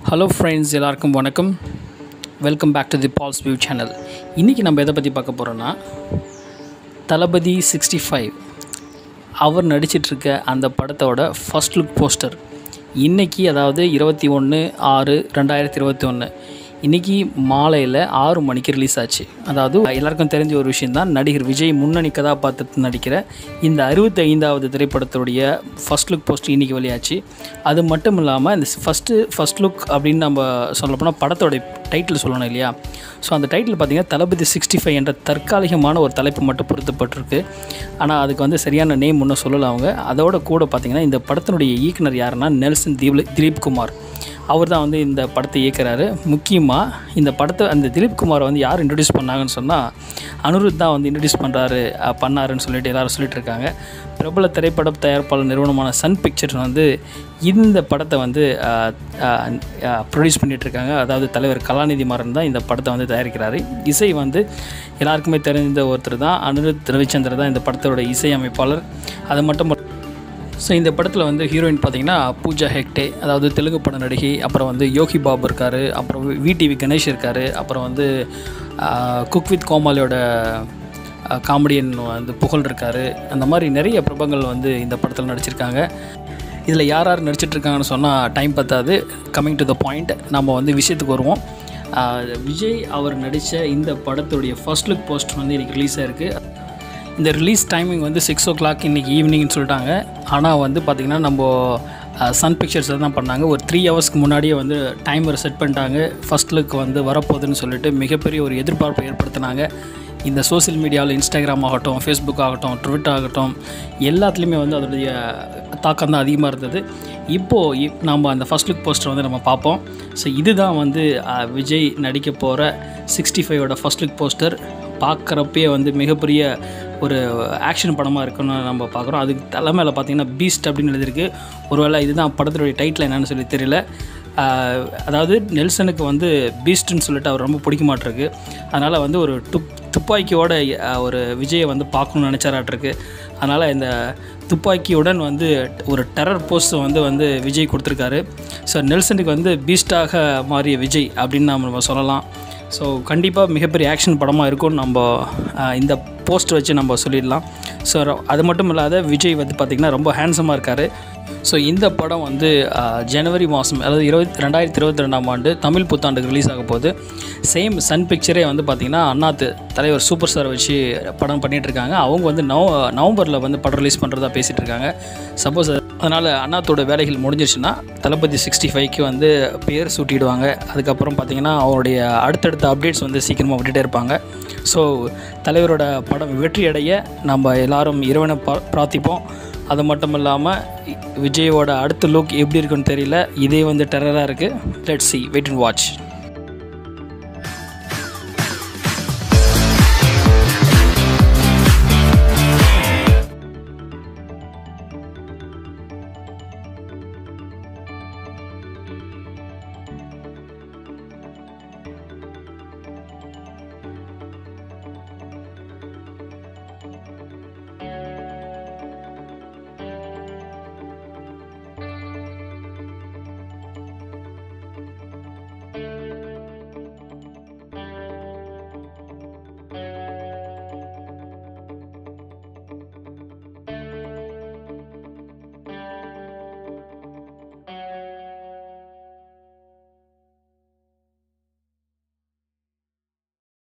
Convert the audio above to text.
hello friends எல்லாருக்கும் வணக்கம் welcome back to the pals view channel இன்றைக்கி நம்ம எதை பற்றி பார்க்க போகிறோன்னா தளபதி சிக்ஸ்டி ஃபைவ் அவர் நடிச்சிட்ருக்க அந்த படத்தோட ஃபர்ஸ்ட் லுக் போஸ்டர் இன்றைக்கி அதாவது இருபத்தி ஒன்று ஆறு ரெண்டாயிரத்தி இருபத்தி ஒன்று இன்றைக்கி மாலையில் ஆறு மணிக்கு ரிலீஸ் ஆச்சு அதாவது எல்லாருக்கும் தெரிஞ்ச ஒரு விஷயந்தான் நடிகர் விஜய் முன்னணி கதாபாத்திரத்தில் நடிக்கிற இந்த அறுபத்தி ஐந்தாவது திரைப்படத்துடைய ஃபர்ஸ்ட் லுக் போஸ்ட் இன்றைக்கி வெளியாச்சு அது மட்டும் இல்லாமல் இந்த ஃபஸ்ட்டு ஃபர்ஸ்ட் லுக் அப்படின்னு நம்ம சொல்லப்போனால் படத்தோட டைட்டில் சொல்லணும் இல்லையா ஸோ அந்த டைட்டில் பார்த்திங்கன்னா தளபதி சிக்ஸ்டி ஃபைவ் என்ற தற்காலிகமான ஒரு தலைப்பு மட்டும் பொருத்தப்பட்டிருக்கு ஆனால் அதுக்கு வந்து சரியான நேம் ஒன்றும் சொல்லலை அவங்க அதோட கூட பார்த்திங்கன்னா இந்த படத்தினுடைய இயக்குனர் யாருன்னா நெல்சன் தீப் திலீப் குமார் அவர் தான் வந்து இந்த படத்தை இயக்குறாரு முக்கியமாக இந்த படத்தை அந்த திலீப் குமாரை வந்து யார் இன்ட்ரடியூஸ் பண்ணாங்கன்னு சொன்னால் அனிருத் தான் வந்து இன்ட்ரடியூஸ் பண்ணுறாரு பண்ணாருன்னு சொல்லிட்டு எல்லாரும் சொல்லிட்டு இருக்காங்க பிரபல திரைப்பட தயாரிப்பாளர் நிறுவனமான சன் பிக்சர்ஸ் வந்து இந்த படத்தை வந்து ப்ரொடியூஸ் பண்ணிகிட்ருக்காங்க அதாவது தலைவர் கலாநிதி மாறன் தான் இந்த படத்தை வந்து தயாரிக்கிறாரு இசை வந்து எல்லாருக்குமே தெரிந்த ஒருத்தர் தான் அனிருத் ரவிச்சந்திர தான் இந்த படத்தோட இசை அமைப்பாளர் அது மட்டும் ஸோ இந்த படத்தில் வந்து ஹீரோயின் பார்த்தீங்கன்னா பூஜா ஹெக்டே அதாவது தெலுங்கு பட நடிகை அப்புறம் வந்து யோகி பாபு இருக்கார் அப்புறம் விடிவி கணேஷ் இருக்கார் அப்புறம் வந்து குக் வித் கோமாலியோட காமெடியன் வந்து புகழ் இருக்கார் அந்த மாதிரி நிறைய பிரபங்கள் வந்து இந்த படத்தில் நடிச்சிருக்காங்க இதில் யார் யார் நடிச்சிட்ருக்காங்கன்னு சொன்னால் டைம் பத்தாது கம்மிங் டு த பாயிண்ட் நம்ம வந்து விஷயத்துக்கு வருவோம் விஜய் அவர் நடித்த இந்த படத்துடைய ஃபர்ஸ்ட் லுக் போஸ்டர் வந்து இன்றைக்கி ரிலீஸ் ஆயிருக்கு இந்த ரிலீஸ் டைமிங் வந்து சிக்ஸ் ஓ கிளாக் இன்றைக்கி ஈவினிங்னு சொல்லிட்டாங்க ஆனால் வந்து பார்த்திங்கன்னா நம்ம சன் பிக்சர்ஸ் தான் பண்ணாங்க ஒரு த்ரீ ஹவர்ஸ்க்கு முன்னாடியே வந்து டைமர் செட் பண்ணிட்டாங்க ஃபஸ்ட் லுக் வந்து வரப்போகுதுன்னு சொல்லிட்டு மிகப்பெரிய ஒரு எதிர்பார்ப்பை ஏற்படுத்தினாங்க இந்த சோசியல் மீடியாவில் இன்ஸ்டாகிராம் ஆகட்டும் ஃபேஸ்புக் ஆகட்டும் ட்விட்டர் ஆகட்டும் எல்லாத்துலேயுமே வந்து அதோடைய தாக்கம் தான் அதிகமாக இருந்தது இப்போது நாம் அந்த ஃபஸ்ட் லுக் போஸ்டர் வந்து நம்ம பார்ப்போம் ஸோ இதுதான் வந்து விஜய் நடிக்க போகிற சிக்ஸ்டி ஃபைவோட ஃபஸ்ட் லுக் போஸ்டர் பார்க்குறப்பே வந்து மிகப்பெரிய ஒரு ஆக்ஷன் படமாக இருக்குன்னு நம்ம பார்க்குறோம் அதுக்கு தலைமையில் பார்த்தீங்கன்னா பீஸ்ட் அப்படின்னு எழுதியிருக்கு ஒருவேளை இதுதான் படத்துடைய டைட்டில் என்னன்னு சொல்லி தெரியல அதாவது நெல்சனுக்கு வந்து பீஸ்ட்டுன்னு சொல்லிட்டு அவர் ரொம்ப பிடிக்க மாட்டிருக்கு அதனால் வந்து ஒரு துப் துப்பாக்கியோட ஒரு விஜயை வந்து பார்க்கணுன்னு நினச்சாராட்டிருக்கு அதனால் இந்த துப்பாக்கியுடன் வந்து ஒரு டெரர் போஸ்ட் வந்து வந்து விஜய் கொடுத்துருக்காரு ஸோ நெல்சனுக்கு வந்து பீஸ்டாக மாறிய விஜய் அப்படின்னு நம்ம சொல்லலாம் ஸோ கண்டிப்பாக மிகப்பெரிய ஆக்ஷன் படமாக இருக்கும்னு நம்ம இந்த போஸ்ட் வச்சு நம்ம சொல்லிடலாம் ஸோ அது மட்டும் இல்லாத விஜய் வந்து பார்த்திங்கன்னா ரொம்ப ஹேண்ட்ஸமாக இருக்கார் ஸோ இந்த படம் வந்து ஜனவரி மாதம் அதாவது இருபத்தி ரெண்டாயிரத்தி இருபத்தி ரெண்டாம் ஆண்டு தமிழ் புத்தாண்டுக்கு ரிலீஸ் ஆக போகுது சேம் சன் பிக்சரே வந்து பார்த்திங்கன்னா அண்ணாத்து தலைவர் சூப்பர் ஸ்டார் வச்சு படம் பண்ணிகிட்ருக்காங்க அவங்க வந்து நவ நவம்பரில் வந்து படம் ரிலீஸ் பண்ணுறதா பேசிகிட்டு இருக்காங்க சப்போஸ் அதனால் அண்ணாத்தோட வேலைகள் முடிஞ்சிருச்சுன்னா தளபதி சிக்ஸ்டி ஃபைவ்க்கு வந்து பேர் சூட்டிடுவாங்க அதுக்கப்புறம் பார்த்திங்கன்னா அவருடைய அடுத்தடுத்த அப்டேட்ஸ் வந்து சீக்கிரமாக விட்டுட்டே இருப்பாங்க ஸோ தலைவரோட படம் வெற்றி அடைய நம்ம எல்லாரும் இறைவனை பா பிரார்த்திப்போம் அது மட்டும் இல்லாமல் விஜயோட அடுத்த லுக் எப்படி இருக்குன்னு தெரியல இதே வந்து டெரராக இருக்குது let see wait and watch